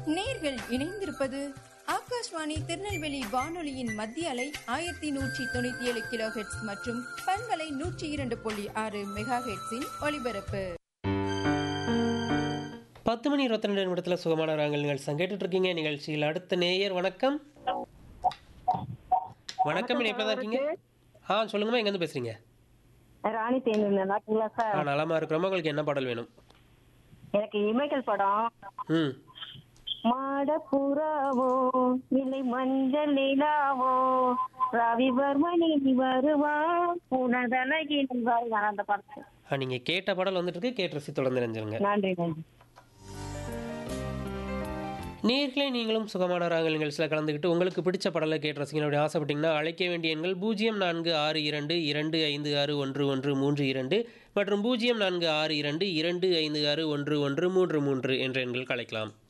நேர்கள் இணைந்திருப்பது ஆகாஷ்வாணி திருநெல்வேலி வானொலியின் மத்திய அலை ஆயிரத்தி நூற்றி தொண்ணூத்தி ஏழு கிலோ ஹெட்ஸ் மற்றும் பண்பலை நூற்றி இரண்டு புள்ளி ஆறு மெகா ஹெட்ஸின் ஒலிபரப்பு பத்து மணி இருபத்தி ரெண்டு நிமிடத்தில் சுகமான ராங்கல் நிகழ்ச்சி கேட்டுட்டு இருக்கீங்க நிகழ்ச்சியில் அடுத்த நேயர் வணக்கம் வணக்கம் இணைப்பில் தான் இருக்கீங்க ஆ சொல்லுங்கம்மா எங்கேருந்து பேசுறீங்க ராணி தேனி நல்லாங்களா ஆ சார் நலமா இருக்கிறோமா உங்களுக்கு என்ன பாடல் வேணும் எனக்கு இமைகள் படம் ம் மாடப்புறாவோ இல்லை மஞ்சள் நிலாவோ ரவிவர்மணி வருவா உனதழகின் வருவான் அந்த படத்தை ஆ நீங்கள் கேட்ட பாடல் வந்துட்டு இருக்கு கேட்டு ரசி தொடர்ந்து நினைஞ்சிருங்க நன்றி நன்றி நேர்களே நீங்களும் சுகமான ராங்கல் நிகழ்ச்சியில் கலந்துக்கிட்டு உங்களுக்கு பிடிச்ச பாடலை கேட்டு ரசிக்கணும் அப்படி ஆசைப்பட்டீங்கன்னா அழைக்க வேண்டிய எண்கள் பூஜ்ஜியம் நான்கு ஆறு இரண்டு இரண்டு ஐந்து ஆறு ஒன்று ஒன்று மூன்று இரண்டு மற்றும் பூஜ்ஜியம் நான்கு ஆறு இரண்டு இரண்டு ஐந்து ஆறு ஒன்று ஒன்று மூன்று மூன்று என்ற எண்கள் கலைக்கலாம்